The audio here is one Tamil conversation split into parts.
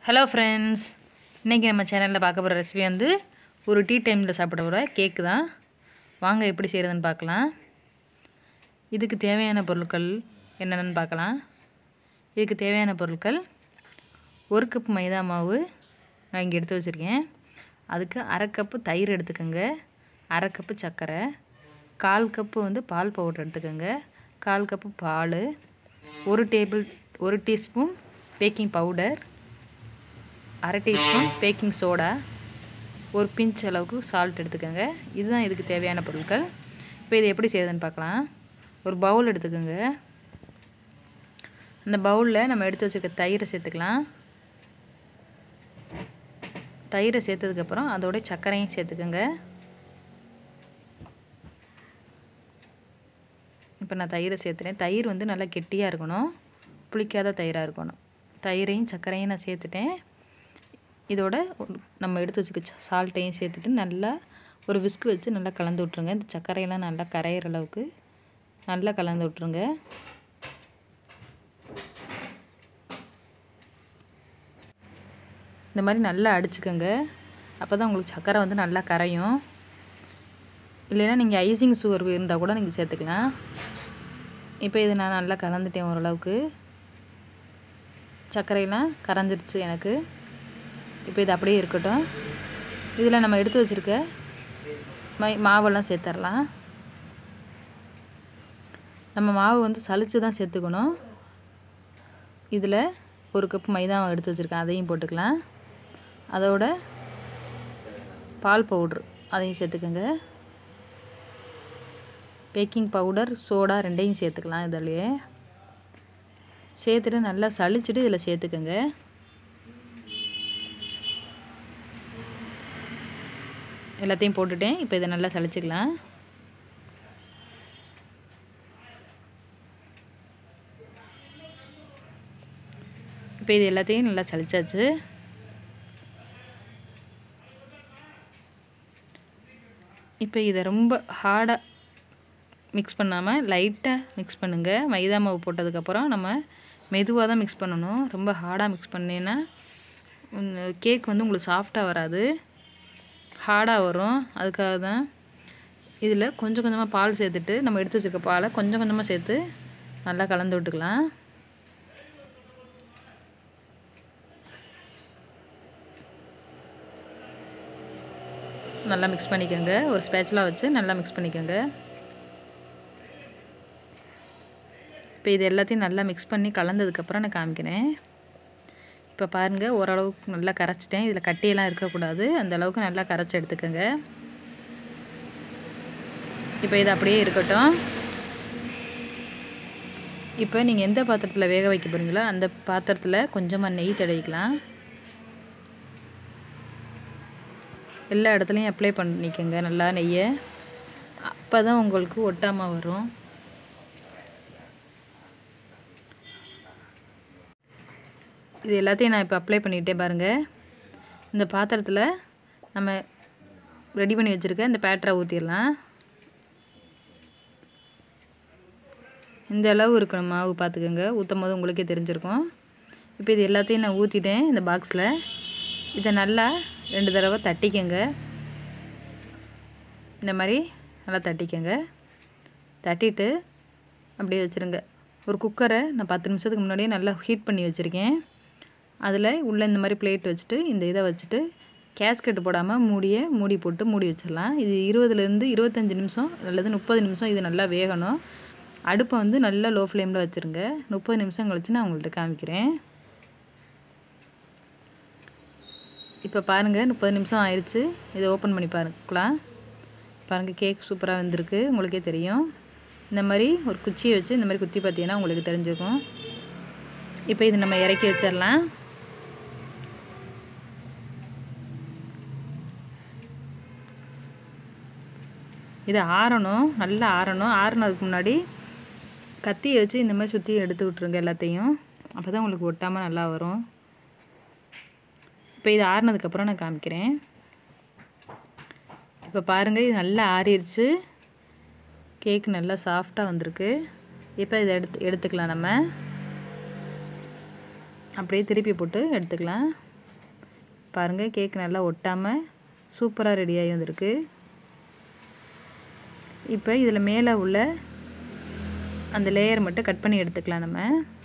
ஹலோ ஃப்ரெண்ட்ஸ் இன்றைக்கி நம்ம சேனலில் பார்க்க போகிற ரெசிபி வந்து ஒரு டீ டைமில் சாப்பிட போகிற கேக்கு தான் வாங்க எப்படி செய்கிறதுன்னு பார்க்கலாம் இதுக்கு தேவையான பொருட்கள் என்னென்னு பார்க்கலாம் இதுக்கு தேவையான பொருட்கள் ஒரு கப் மைதா மாவு நான் இங்கே எடுத்து வச்சுருக்கேன் அதுக்கு அரை கப்பு தயிர் எடுத்துக்கோங்க அரை கப்பு சர்க்கரை கால் கப்பு வந்து பால் பவுடர் எடுத்துக்கோங்க கால் கப்பு பால் ஒரு டேபிள் ஒரு டீஸ்பூன் பேக்கிங் பவுடர் அரை டீஸ்பூன் பேக்கிங் சோடா ஒரு பிஞ்ச் அளவுக்கு சால்ட் எடுத்துக்கோங்க இதுதான் இதுக்கு தேவையான பொருட்கள் இப்போ இது எப்படி செய்யுதுன்னு பார்க்கலாம் ஒரு பவுல் எடுத்துக்கோங்க அந்த பவுலில் நம்ம எடுத்து வச்சுருக்க தயிரை சேர்த்துக்கலாம் தயிரை சேர்த்ததுக்கப்புறம் அதோட சர்க்கரையும் சேர்த்துக்கோங்க இப்போ நான் தயிரை சேர்த்துட்டேன் தயிர் வந்து நல்லா கெட்டியாக இருக்கணும் புளிக்காத தயிராக இருக்கணும் தயிரையும் சர்க்கரையும் நான் சேர்த்துட்டேன் இதோட நம்ம எடுத்து வச்சுக்க சால்ட்டையும் சேர்த்துட்டு நல்லா ஒரு விஸ்க் வச்சு நல்லா கலந்து விட்ருங்க இந்த சர்க்கரையெல்லாம் நல்லா கரையிற அளவுக்கு நல்லா கலந்து விட்ருங்க இந்த மாதிரி நல்லா அடிச்சுக்கோங்க அப்போ தான் உங்களுக்கு சர்க்கரை வந்து நல்லா கரையும் இல்லைன்னா நீங்கள் ஐசிங் சுகர் இருந்தால் கூட நீங்கள் சேர்த்துக்கலாம் இப்போ இது நான் நல்லா கலந்துட்டேன் ஓரளவுக்கு சர்க்கரையெல்லாம் கரைஞ்சிருச்சு எனக்கு இப்போ இது அப்படியே இருக்கட்டும் இதில் நம்ம எடுத்து வச்சுருக்க மை மாவெல்லாம் சேர்த்துடலாம் நம்ம மாவு வந்து சளிச்சு தான் சேர்த்துக்கணும் இதில் ஒரு கப் மைதா எடுத்து வச்சுருக்கேன் அதையும் போட்டுக்கலாம் அதோட பால் பவுட்ரு அதையும் சேர்த்துக்கோங்க பேக்கிங் பவுடர் சோடா ரெண்டையும் சேர்த்துக்கலாம் இதிலையே சேர்த்துட்டு நல்லா சளிச்சுட்டு இதில் சேர்த்துக்கோங்க எல்லாத்தையும் போட்டுட்டேன் இப்போ இதை நல்லா சளிச்சிக்கலாம் இப்போ இது எல்லாத்தையும் நல்லா சளிச்சாச்சு இப்போ இதை ரொம்ப ஹார்டாக மிக்ஸ் பண்ணாமல் லைட்டாக மிக்ஸ் பண்ணுங்கள் மைதா மாவு போட்டதுக்கப்புறம் நம்ம மெதுவாக தான் மிக்ஸ் பண்ணணும் ரொம்ப ஹார்டாக மிக்ஸ் பண்ணேன்னா கேக் வந்து உங்களுக்கு சாஃப்டாக வராது ஹார்டாக வரும் அதுக்காக தான் இதில் கொஞ்சம் கொஞ்சமாக பால் சேர்த்துட்டு நம்ம எடுத்து வச்சுருக்க பாலை கொஞ்சம் கொஞ்சமாக சேர்த்து நல்லா கலந்து விட்டுக்கலாம் நல்லா மிக்ஸ் பண்ணிக்கோங்க ஒரு ஸ்பேச்சலாக வச்சு நல்லா மிக்ஸ் பண்ணிக்கோங்க இப்போ இது எல்லாத்தையும் நல்லா மிக்ஸ் பண்ணி கலந்ததுக்கப்புறம் நான் காமிக்கிறேன் இப்போ பாருங்கள் ஓரளவுக்கு நல்லா கரைச்சிட்டேன் இதில் கட்டியெல்லாம் இருக்கக்கூடாது அந்த அளவுக்கு நல்லா கரைச்சி எடுத்துக்கோங்க இப்போ இது அப்படியே இருக்கட்டும் இப்போ நீங்கள் எந்த பாத்திரத்தில் வேக வைக்க போகிறீங்களோ அந்த பாத்திரத்தில் கொஞ்சமாக நெய் தடவிக்கலாம் எல்லா இடத்துலையும் அப்ளை பண்ணிக்கோங்க நல்லா நெய்யை அப்போ தான் உங்களுக்கு ஒட்டாமல் வரும் இது எல்லாத்தையும் நான் இப்போ அப்ளை பண்ணிகிட்டே பாருங்கள் இந்த பாத்திரத்தில் நம்ம ரெடி பண்ணி வச்சுருக்க இந்த பேட்டரை ஊற்றிடலாம் இந்த அளவு இருக்கணும் மாவு பார்த்துக்கோங்க ஊற்றும் போது உங்களுக்கே தெரிஞ்சிருக்கும் இப்போ இது எல்லாத்தையும் நான் ஊற்றிட்டேன் இந்த பாக்ஸில் இதை நல்லா ரெண்டு தடவை தட்டிக்கங்க இந்த மாதிரி நல்லா தட்டிக்கங்க தட்டிட்டு அப்படியே வச்சுருங்க ஒரு குக்கரை நான் பத்து நிமிஷத்துக்கு முன்னாடியே நல்லா ஹீட் பண்ணி வச்சுருக்கேன் அதில் உள்ளே இந்த மாதிரி பிளேட் வச்சுட்டு இந்த இதை வச்சுட்டு கேஸ்கெட்டு போடாமல் மூடியை மூடி போட்டு மூடி வச்சிடலாம் இது இருபதுலேருந்து இருபத்தஞ்சி நிமிஷம் அல்லது முப்பது நிமிஷம் இது நல்லா வேகணும் அடுப்பை வந்து நல்லா லோ ஃப்ளேமில் வச்சுருங்க முப்பது நிமிஷம் கழிச்சு நான் உங்கள்கிட்ட காமிக்கிறேன் இப்போ பாருங்கள் முப்பது நிமிஷம் ஆயிடுச்சு இதை ஓப்பன் பண்ணி பார்க்கலாம் பாருங்கள் கேக் சூப்பராக வந்திருக்கு உங்களுக்கே தெரியும் இந்த மாதிரி ஒரு குச்சியை வச்சு இந்த மாதிரி குத்தி பார்த்தீங்கன்னா உங்களுக்கு தெரிஞ்சிருக்கும் இப்போ இது நம்ம இறக்கி வச்சிடலாம் இது ஆறணும் நல்லா ஆறணும் ஆறினதுக்கு முன்னாடி கத்தியை வச்சு இந்த மாதிரி சுற்றி எடுத்து விட்ருங்க எல்லாத்தையும் அப்போ தான் உங்களுக்கு ஒட்டாமல் நல்லா வரும் இப்போ இது ஆறினதுக்கப்புறம் நான் காமிக்கிறேன் இப்போ பாருங்கள் இது நல்லா ஆறிடுச்சு கேக் நல்லா சாஃப்டாக வந்திருக்கு இப்போ இதை எடுத்து எடுத்துக்கலாம் நம்ம அப்படியே திருப்பி போட்டு எடுத்துக்கலாம் பாருங்கள் கேக் நல்லா ஒட்டாமல் சூப்பராக ரெடியாகி வந்திருக்கு இப்போ இதில் மேலே உள்ள அந்த லேயர் மட்டும் கட் பண்ணி எடுத்துக்கலாம் நம்ம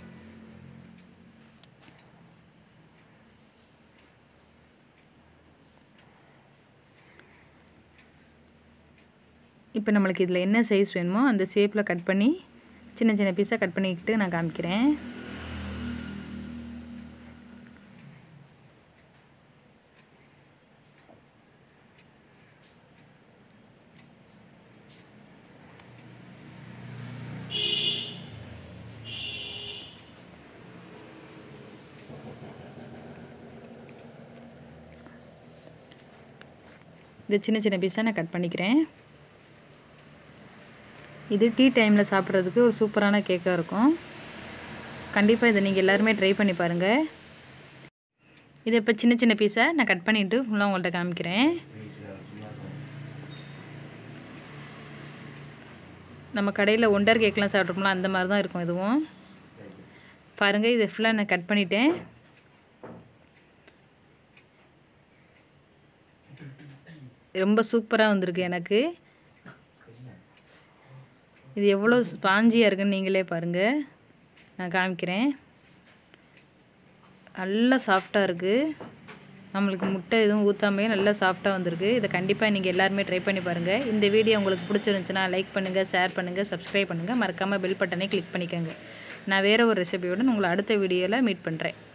இப்போ நம்மளுக்கு இதில் என்ன சைஸ் வேணுமோ அந்த ஷேப்பில் கட் பண்ணி சின்ன சின்ன பீஸாக கட் பண்ணிக்கிட்டு நான் காமிக்கிறேன் இது சின்ன சின்ன பீஸாக நான் கட் பண்ணிக்கிறேன் இது டீ டைமில் சாப்பிட்றதுக்கு ஒரு சூப்பரான கேக்காக இருக்கும் கண்டிப்பாக இதை நீங்கள் எல்லாருமே ட்ரை பண்ணி பாருங்கள் இதை இப்போ சின்ன சின்ன பீஸை நான் கட் பண்ணிவிட்டு ஃபுல்லாக உங்கள்கிட்ட காமிக்கிறேன் நம்ம கடையில் ஒண்டர் கேக்லாம் சாப்பிட்ருப்போம்ல அந்த மாதிரி தான் இருக்கும் இதுவும் பாருங்கள் இதை ஃபுல்லாக நான் கட் பண்ணிட்டேன் ரொம்ப சூப்பராக வந்திருக்கு எனக்கு இது எவ்வளோ ஸ்பாஞ்சியாக இருக்குன்னு நீங்களே பாருங்கள் நான் காமிக்கிறேன் நல்லா சாஃப்டாக இருக்குது நம்மளுக்கு முட்டை எதுவும் ஊற்றாமே நல்லா சாஃப்டாக வந்திருக்கு இதை கண்டிப்பாக நீங்கள் எல்லாருமே ட்ரை பண்ணி பாருங்கள் இந்த வீடியோ உங்களுக்கு பிடிச்சிருந்துச்சுன்னா லைக் பண்ணுங்கள் ஷேர் பண்ணுங்கள் சப்ஸ்கிரைப் பண்ணுங்கள் மறக்காமல் பெல் பட்டனை கிளிக் பண்ணிக்கோங்க நான் வேறு ஒரு ரெசிபியோட உங்களை அடுத்த வீடியோவில் மீட் பண்ணுறேன்